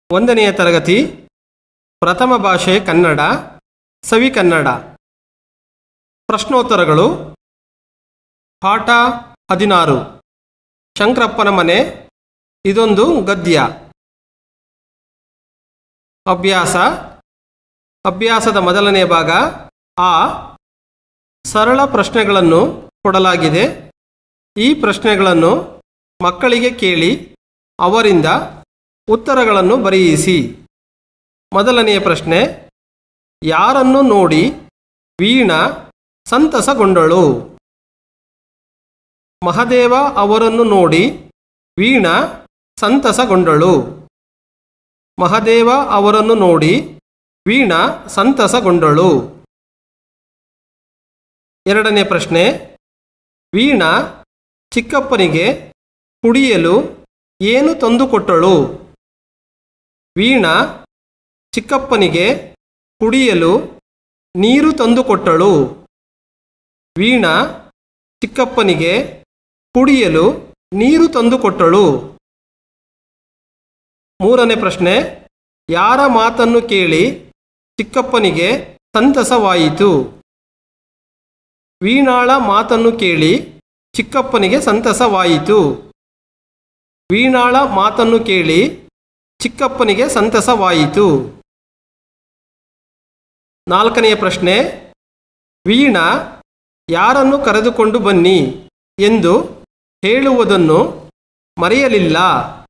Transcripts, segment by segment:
ಒಂದನೆಯ ತರಗತಿ ಪ್ರಥಮ ಭಾಷೆ ಕನ್ನಡ ಸವಿ ಕನ್ನಡ ಪ್ರಶ್ನೋತ್ತರಗಳು ಪಾಠ ಹದಿನಾರು ಶಂಕರಪ್ಪನ ಮನೆ ಇದೊಂದು ಗದ್ಯ ಅಭ್ಯಾಸ ಅಭ್ಯಾಸದ ಮೊದಲನೆಯ ಭಾಗ ಆ ಸರಳ ಪ್ರಶ್ನೆಗಳನ್ನು ಕೊಡಲಾಗಿದೆ ಈ ಪ್ರಶ್ನೆಗಳನ್ನು ಮಕ್ಕಳಿಗೆ ಕೇಳಿ ಅವರಿಂದ ಉತ್ತರಗಳನ್ನು ಬರೆಯಿಸಿ ಮೊದಲನೆಯ ಪ್ರಶ್ನೆ ಯಾರನ್ನು ನೋಡಿ ವೀಣಾ ಸಂತಸಗೊಂಡಳು ಮಹದೇವ ಅವರನ್ನು ನೋಡಿ ವೀಣಾ ಸಂತಸಗೊಂಡಳು ಮಹದೇವ ಅವರನ್ನು ನೋಡಿ ವೀಣಾ ಸಂತಸಗೊಂಡಳು ಎರಡನೇ ಪ್ರಶ್ನೆ ವೀಣಾ ಚಿಕ್ಕಪ್ಪನಿಗೆ ಕುಡಿಯಲು ಏನು ತಂದುಕೊಟ್ಟಳು ವೀಣಾ ಚಿಕ್ಕಪ್ಪನಿಗೆ ಕುಡಿಯಲು ನೀರು ತಂದುಕೊಟ್ಟಳು ವೀಣಾ ಚಿಕ್ಕಪ್ಪನಿಗೆ ಕುಡಿಯಲು ನೀರು ತಂದುಕೊಟ್ಟಳು ಮೂರನೇ ಪ್ರಶ್ನೆ ಯಾರ ಮಾತನ್ನು ಕೇಳಿ ಚಿಕ್ಕಪ್ಪನಿಗೆ ಸಂತಸವಾಯಿತು ವೀಣಾಳ ಮಾತನ್ನು ಕೇಳಿ ಚಿಕ್ಕಪ್ಪನಿಗೆ ಸಂತಸವಾಯಿತು ವೀಣಾಳ ಮಾತನ್ನು ಕೇಳಿ ಚಿಕ್ಕಪ್ಪನಿಗೆ ಸಂತಸವಾಯಿತು ನಾಲ್ಕನೆಯ ಪ್ರಶ್ನೆ ವೀಣಾ ಯಾರನ್ನು ಕರೆದುಕೊಂಡು ಬನ್ನಿ ಎಂದು ಹೇಳುವುದನ್ನು ಮರೆಯಲಿಲ್ಲ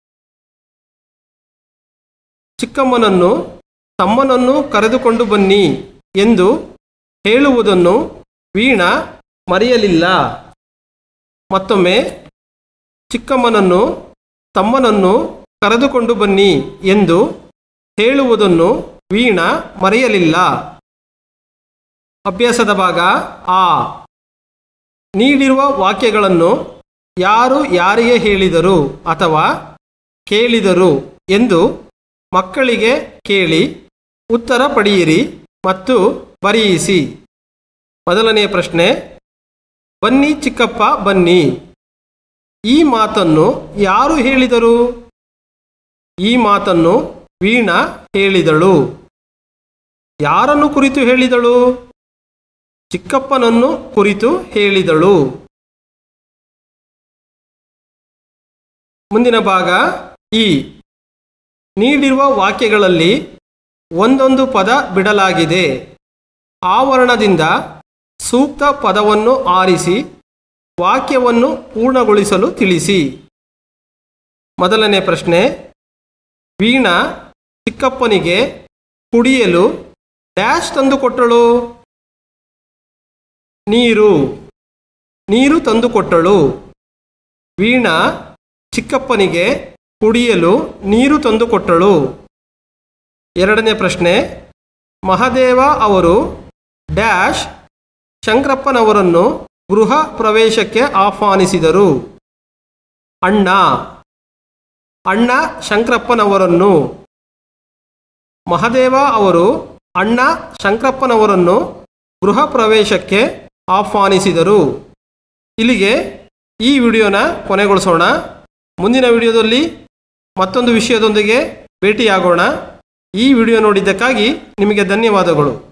ಚಿಕ್ಕಮ್ಮನನ್ನು ತಮ್ಮನನ್ನು ಕರೆದುಕೊಂಡು ಬನ್ನಿ ಎಂದು ಹೇಳುವುದನ್ನು ವೀಣಾ ಮರೆಯಲಿಲ್ಲ ಮತ್ತೊಮ್ಮೆ ಚಿಕ್ಕಮ್ಮನನ್ನು ತಮ್ಮನನ್ನು ಕರೆದುಕೊಂಡು ಬನ್ನಿ ಎಂದು ಹೇಳುವುದನ್ನು ವೀಣಾ ಮರೆಯಲಿಲ್ಲ ಅಭ್ಯಾಸದ ಭಾಗ ಆ ನೀಡಿರುವ ವಾಕ್ಯಗಳನ್ನು ಯಾರು ಯಾರಿಗೆ ಹೇಳಿದರು ಅಥವಾ ಕೇಳಿದರು ಎಂದು ಮಕ್ಕಳಿಗೆ ಕೇಳಿ ಉತ್ತರ ಪಡೆಯಿರಿ ಮತ್ತು ಬರೆಯಿಸಿ ಮೊದಲನೆಯ ಪ್ರಶ್ನೆ ಬನ್ನಿ ಚಿಕ್ಕಪ್ಪ ಬನ್ನಿ ಈ ಮಾತನ್ನು ಯಾರು ಹೇಳಿದರು ಈ ಮಾತನ್ನು ವೀಣಾ ಹೇಳಿದಳು ಯಾರನ್ನು ಕುರಿತು ಹೇಳಿದಳು ಚಿಕ್ಕಪ್ಪನನ್ನು ಕುರಿತು ಹೇಳಿದಳು ಮುಂದಿನ ಭಾಗ ಈ ನೀಡಿರುವ ವಾಕ್ಯಗಳಲ್ಲಿ ಒಂದೊಂದು ಪದ ಬಿಡಲಾಗಿದೆ ಆವರಣದಿಂದ ಸೂಕ್ತ ಪದವನ್ನು ಆರಿಸಿ ವಾಕ್ಯವನ್ನು ಪೂರ್ಣಗೊಳಿಸಲು ತಿಳಿಸಿ ಮೊದಲನೇ ಪ್ರಶ್ನೆ ವೀಣಾ ಚಿಕ್ಕಪ್ಪನಿಗೆ ಕುಡಿಯಲು ಡ್ಯಾಶ್ ತಂದುಕೊಟ್ಟಳು ನೀರು ನೀರು ತಂದುಕೊಟ್ಟಳು ವೀಣಾ ಚಿಕ್ಕಪ್ಪನಿಗೆ ಕುಡಿಯಲು ನೀರು ತಂದುಕೊಟ್ಟಳು ಎರಡನೇ ಪ್ರಶ್ನೆ ಮಹದೇವ ಅವರು ಡ್ಯಾಶ್ ಶಂಕರಪ್ಪನವರನ್ನು ಗೃಹ ಪ್ರವೇಶಕ್ಕೆ ಆಹ್ವಾನಿಸಿದರು ಅಣ್ಣ ಅಣ್ಣ ಶಂಕರಪ್ಪನವರನ್ನು ಮಹದೇವ ಅವರು ಅಣ್ಣ ಶಂಕರಪ್ಪನವರನ್ನು ಗೃಹ ಪ್ರವೇಶಕ್ಕೆ ಆಹ್ವಾನಿಸಿದರು ಇಲ್ಲಿಗೆ ಈ ವಿಡಿಯೋನ ಕೊನೆಗೊಳಿಸೋಣ ಮುಂದಿನ ವಿಡಿಯೋದಲ್ಲಿ ಮತ್ತೊಂದು ವಿಷಯದೊಂದಿಗೆ ಭೇಟಿಯಾಗೋಣ ಈ ವಿಡಿಯೋ ನೋಡಿದ್ದಕ್ಕಾಗಿ ನಿಮಗೆ ಧನ್ಯವಾದಗಳು